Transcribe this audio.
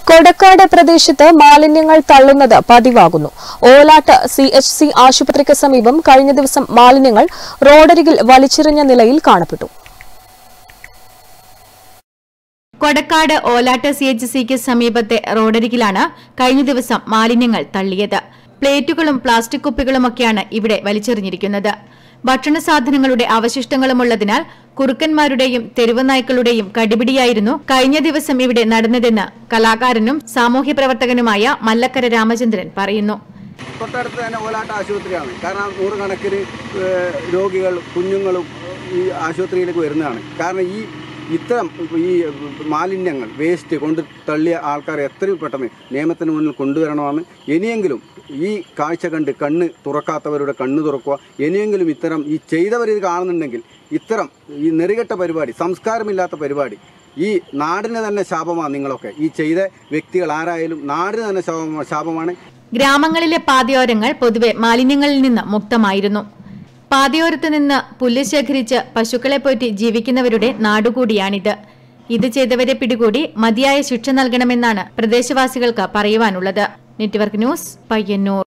കൊടക്കാട് പ്രദേശത്ത് മാലിന്യങ്ങൾ തള്ളുന്നത് പതിവാകുന്നു ഓലാട്ട് സി എച്ച് സി ആശുപത്രിക്ക് സമീപം കഴിഞ്ഞ ദിവസം മാലിന്യങ്ങൾ റോഡരികിൽ വലിച്ചെറിഞ്ഞ നിലയിൽ കാണപ്പെട്ടു കൊടക്കാട് ഓലാട്ട് സി എച്ച് സിക്ക് സമീപത്തെ റോഡരികിലാണ് കഴിഞ്ഞ ദിവസം മാലിന്യങ്ങൾ തള്ളിയത് പ്ലേറ്റുകളും പ്ലാസ്റ്റിക് കുപ്പികളുമൊക്കെയാണ് ഇവിടെ വലിച്ചെറിഞ്ഞിരിക്കുന്നത് ഭക്ഷണ സാധനങ്ങളുടെ അവശിഷ്ടങ്ങളുമുള്ളതിനാൽ കുറുക്കന്മാരുടെയും തെരുവ് നായ്ക്കളുടെയും കടിപിടിയായിരുന്നു കഴിഞ്ഞ ദിവസം ഇവിടെ നടന്നതെന്ന് കലാകാരനും സാമൂഹ്യ പ്രവർത്തകനുമായ മല്ലക്കര രാമചന്ദ്രൻ പറയുന്നു തൊട്ടടുത്ത് തന്നെ ഓലാട്ട ആശുപത്രിയാണ് കാരണം നൂറുകണക്കിന് ഏഹ്, രോഗികൾ കുഞ്ഞുങ്ങളും ഈ ആശുപത്രിയിലേക്ക് വരുന്നതാണ് കാരണം ഈ ഇത്തരം ഈ മാലിന്യങ്ങൾ വേസ്റ്റ് കൊണ്ട് തള്ളിയ ആൾക്കാർ എത്രയും പെട്ടെന്ന് നിയമത്തിന് മുന്നിൽ കൊണ്ടുവരണമെന്ന് ഇനിയെങ്കിലും ഈ കാഴ്ച കണ്ട് കണ്ണ് തുറക്കാത്തവരുടെ കണ്ണ് തുറക്കുക ഇനിയെങ്കിലും ഇത്തരം ഈ ചെയ്തവർ ഇത് കാണുന്നുണ്ടെങ്കിൽ ഇത്തരം ഈ നെറികെട്ട പരിപാടി സംസ്കാരമില്ലാത്ത പരിപാടി ഈ നാടിന് തന്നെ ശാപമാണ് നിങ്ങളൊക്കെ ഈ ചെയ്ത വ്യക്തികൾ ആരായാലും നാടിന് തന്നെ ശാപ- ശാപമാണ് ഗ്രാമങ്ങളിലെ പാതയോരങ്ങൾ പൊതുവെ മാലിന്യങ്ങളിൽ നിന്ന് മുക്തമായിരുന്നു പാതയോരത്ത് നിന്ന് പുല്ല് ശേഖരിച്ച് പശുക്കളെ പോറ്റി ജീവിക്കുന്നവരുടെ നാടുകൂടിയാണിത് ഇത് ചെയ്തവരെ പിടികൂടി മതിയായ ശിക്ഷ നൽകണമെന്നാണ് പ്രദേശവാസികൾക്ക് പറയുവാനുള്ളത് നെറ്റ്വർക്ക് ന്യൂസ് പയ്യന്നൂർ